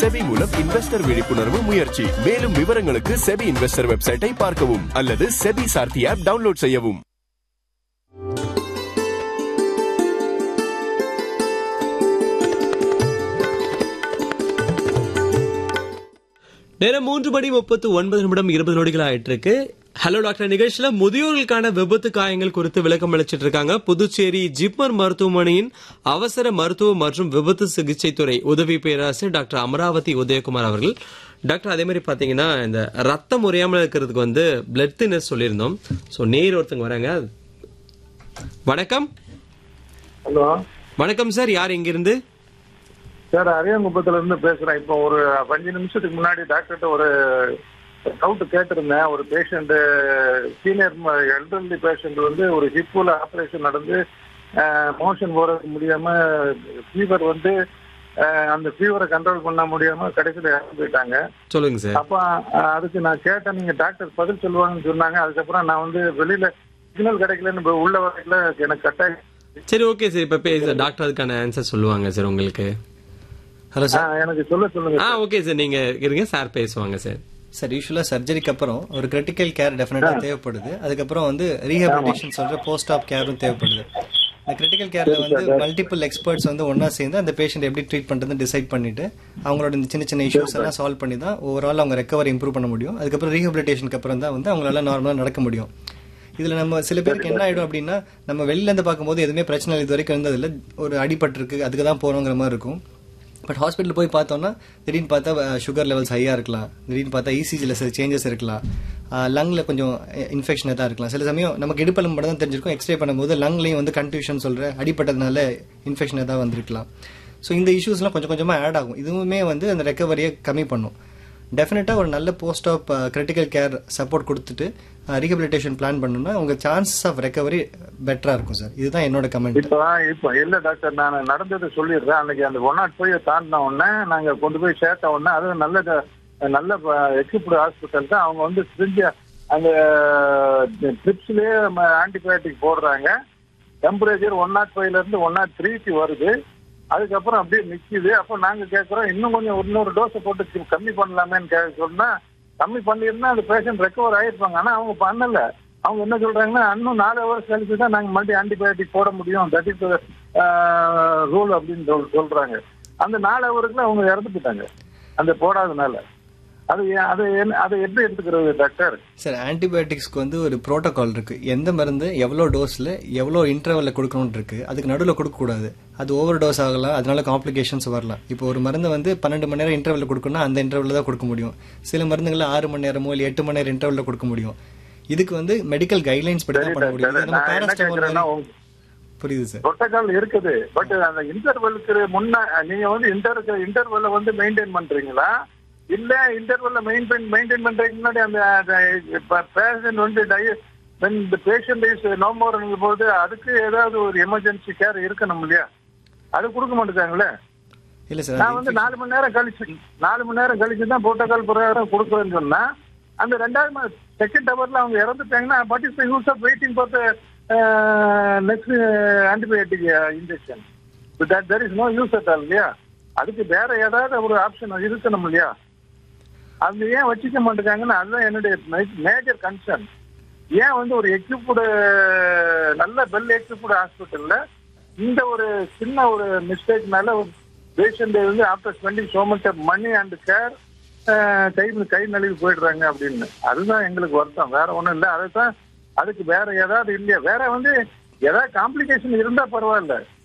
SEBI மூலம் investor விழிப்புணர்வு முயற்சி மேலும் விவரங்களுக்கு செபி இன்வெஸ்டர் வெப்சைட்டை பார்க்கவும் அல்லது செபி சார்த்தி ஆப் டவுன்லோட் செய்யவும் நேரம் மூன்று மணி முப்பத்து ஒன்பது நிமிடம் இருபது நொடிகள் ஆயிட்டு இருக்கு ஹலோ டாக்டர் நிகழ்ச்சியில முதியோர்களுக்கான விபத்து காயங்கள் குறித்து விளக்கம் அளிச்சிட்டு இருக்காங்க புதுச்சேரி ஜிப்மர் மருத்துவமனையின் அவசர மருத்துவ மற்றும் விபத்து சிகிச்சை துறை உதவி பேராசிரியர் டாக்டர் அமராவதி உதயகுமார் அவர்கள் டாக்டர் அதே மாதிரி பாத்தீங்கன்னா இந்த ரத்தம் உறையாமல் இருக்கிறதுக்கு வந்து பிளட் தின்னர் சொல்லியிருந்தோம் ஸோ நேர் ஒருத்தங்க வராங்க வணக்கம் ஹலோ வணக்கம் சார் யார் இங்கிருந்து சார் அரியங்குப்பத்துல இருந்து பேசுறேன் இப்போ ஒரு அஞ்சு நிமிஷத்துக்கு முன்னாடி டாக்டர்கிட்ட ஒரு டவுட் கேட்டிருந்தேன் ஒரு பேஷண்ட் சீனியர் எல்டர்லி பேஷண்ட் வந்து ஒரு ஹிப்புல ஆபரேஷன் நடந்து மோஷன் போறதுக்கு முடியாம ஃபீவர் வந்து அஹ், அந்த ஃபீவரை கண்ட்ரோல் பண்ண முடியாம கடைசியில் இறந்து போயிட்டாங்க சொல்லுங்க சார் அப்ப அஹ், அதுக்கு நான் கேட்டேன் நீங்க டாக்டர் பதில் சொல்லுவாங்கன்னு சொன்னாங்க அதுக்கப்புறம் நான் வந்து வெளியில சிக்னல் கிடைக்கலன்னு உள்ள வரைக்கும் எனக்கு கட்டாயம் சரி ஓகே சார் இப்ப பேச டாக்டர் அதுக்கான ஆன்சர் சொல்லுவாங்க சார் உங்களுக்கு ஹலோ சார் ஆஹ், எனக்கு சொல்ல சொல்லுங்க ஆ ஓகே சார் நீங்க இருங்க சார் பேசுவாங்க சார் சார் யூஸ்வலாக சர்ஜரிக்கு அப்புறம் ஒரு கிரிட்டிக்கல் கேர் டெஃபினட்டாக தேவைப்படுது அதுக்கப்புறம் வந்து ரீஹபிலிட்டேஷன் சொல்ற போஸ்ட் ஆப் கேரும் தேவைப்படுது இந்த கிரிட்டிக்கல் கேர்ல வந்து மல்டிபிள் எக்ஸ்பர்ட்ஸ் வந்து ஒண்ணா சேர்ந்து அந்த பேஷண்ட் எப்படி ட்ரீட் பண்றதுன்னு டிசைட் பண்ணிட்டு அவங்களோட இந்த சின்ன சின்ன இஷ்யூஸ் எல்லாம் சால்வ் பண்ணி தான் ஓவரால் அவங்க ரெக்கவர் இம்ப்ரூவ் பண்ண முடியும் அதுக்கப்புறம் ரீஹபிலிட்டேஷனுக்கு அப்புறம் தான் வந்து அவங்களால நார்மலாக நடக்க முடியும் இதுல நம்ம சில பேருக்கு என்ன ஆயிடும் அப்படின்னா நம்ம வெளில இருந்து பார்க்கும்போது எதுவுமே பிரச்சனை இல்லை இது வரைக்கும் இருந்ததில்ல ஒரு அடிபட்டிருக்கு அதுக்கு தான் போறோங்கிற மாதிரி இருக்கும் பட் ஹாஸ்பிட்டல் போய் பார்த்தோம்னா திடீர்னு பார்த்தா சுகர் லெவல்ஸ் ஹையாக இருக்கலாம் திடீர்னு பார்த்தா இசிஜியில் சில சேஞ்சஸ் இருக்கலாம் லங்கில் கொஞ்சம் இன்ஃபெக்ஷன் தான் இருக்கலாம் சில சமயம் நமக்கு இடுப்பெலும் மட்டும் தான் தெரிஞ்சிருக்கும் எக்ஸ்ரே பண்ணும்போது லங்லையும் வந்து கன்ஃபியூஷன் சொல்கிற அடிப்பட்டதுனால இன்ஃபெக்ஷன் ஏதாவது வந்திருக்கலாம் ஸோ இந்த இஷ்யூஸ்லாம் கொஞ்சம் கொஞ்சமாக ஆட் ஆகும் இதுவுமே வந்து அந்த ரெக்கவரியை கம்மி பண்ணும் டெஃபினட்டாக ஒரு நல்ல post of critical care support கொடுத்துட்டு ரீஹபிலிட்டேஷன் பிளான் பண்ணணும்னா உங்கள் சான்சஸ் ஆஃப் ரெக்கவரி பெட்டராக இருக்கும் சார் இதுதான் என்னோட கமெண்ட் இப்போ இப்போ இல்ல டாக்டர் நான் நடந்ததை சொல்லிடுறேன் அன்னைக்கு அந்த ஒன் நாட் ஃபைவ் தாண்டின உடனே நாங்க கொண்டு போய் சேர்த்த உடனே அது நல்ல த- நல்ல எக்யூப்டு ஹாஸ்பிட்டல் தான் அவங்க வந்து செஞ்ச அந்த ட்ரிப்ஸ்லயே ஆன்டிபயோட்டிக் போடுறாங்க டெம்பரேச்சர் ஒன் நாட் ஃபைவ்ல இருந்து ஒன் நாட் த்ரீக்கு வருது அதுக்கப்புறம் அப்படியே நிக்குது அப்போ நாங்க கேட்கறோம் இன்னும் கொஞ்சம் இன்னொரு டோஸை போட்டு சி- கம்மி பண்ணலாமேன்னு கே சொன்னா கம்மி பண்ணியிருந்தா அந்த பேஷண்ட் ரெக்கவர் ஆயிருப்பாங்க ஆனா அவங்க பண்ணல அவங்க என்ன சொல்றாங்கன்னா இன்னும் நாலு ஹவர்ஸ் கழிச்சு தான் நாங்க மறுபடியும் ஆன்டிபயோட்டிக் போட முடியும் தட் இஸ் ரூல் அப்படின்னு சொல்- சொல்றாங்க அந்த நாலு ஹவருக்குள்ள அவங்க இறந்து போயிட்டாங்க அந்த போடாதனால அது ஏன்- அது என்ன- அதை எப்படி எடுத்துக்கிறது டாக்டர் சார் ஆன்டிபயோட்டிக்ஸ்க்கு வந்து ஒரு புரோட்டோகால் இருக்கு எந்த மருந்து எவ்வளோ டோஸ்ல எவ்வளோ இன்டர்வல்ல கொடுக்கணும்னு இருக்கு அதுக்கு நடுவில் கொடுக்கக்கூடாது அது ஓவர் டோஸ் ஆகலாம் அதனால காம்ப்ளிகேஷன்ஸ் வரலாம் இப்போ ஒரு மருந்தை வந்து பன்னெண்டு மணி நேரம் இன்டர்வல்ல கொடுக்கணும்னா அந்த இன்டர்வல்ல தான் கொடுக்க முடியும் சில மருந்துகளை ஆறு மணி நேரமோ இல்லை எட்டு மணி நேரம் இன்டர்வல்ல கொடுக்க முடியும் இதுக்கு வந்து மெடிக்கல் கைட்லைன்ஸ் படி தான் பண்ண முடியும் இது நம்ம நான் என்ன பேராஸ்டமால் கேட்கறேன்னா மாதிரி- புரியுது சார் புரோட்டோகால் இருக்குது பட் அந்த இன்டர்வெலுக்கு முன்ன நீங்க வந்து இன்டர் இன்டர்வெல்ல வந்து மெயின்டைன் பண்றீங்களா இல்ல இன்டர்வெல்ல மெயின்டைன் மெயின்டைன் பண்றதுக்கு முன்னாடி அந்த பேஷண்ட் வந்து டய when the patient is no more போது அதுக்கு ஏதாவது ஒரு எமர்ஜென்சி கேர் இருக்கணும் இல்லையா அது கொடுக்க மாட்டேங்காங்களே இல்ல சார் நான் வந்து நாலு மணி நேரம் கழிச்சு நாலு மணி நேரம் கழிச்சு தான் புரோட்டோகால் பிரகாரம் கொடுக்குறேன்னு சொன்னா அந்த ரெண்டாவது செகண்ட் ஹவர்ல அவங்க இறந்துட்டாங்கன்னா but is use of waiting for next antibiotic injection that there is no use at all இல்லையா அதுக்கு வேற ஏதாவது ஒரு ஆப்ஷன் இருக்கணும் இல்லையா அது ஏன் வச்சுக்க மாட்டேங்காங்கன்னு அதுதான் என்னுடைய மேஜர் கன்சர்ன் ஏன் வந்து ஒரு எக்யூப்டு நல்ல வெல் எக்யூப்டு ஹாஸ்பிட்டல்ல இந்த ஒரு சின்ன ஒரு மிஸ்டேக்னால பேஷண்ட் வந்து after spending so much of money and care கை கை நழுவி போயிடுறாங்க அப்படின்னு அதுதான் எங்களுக்கு வருத்தம் வேற ஒண்ணும் இல்லை அதுதான் அதுக்கு வேற ஏதாவது இல்லையா வேற வந்து ஏதாவது காம்ப்ளிகேஷன் இருந்தா பரவாயில்ல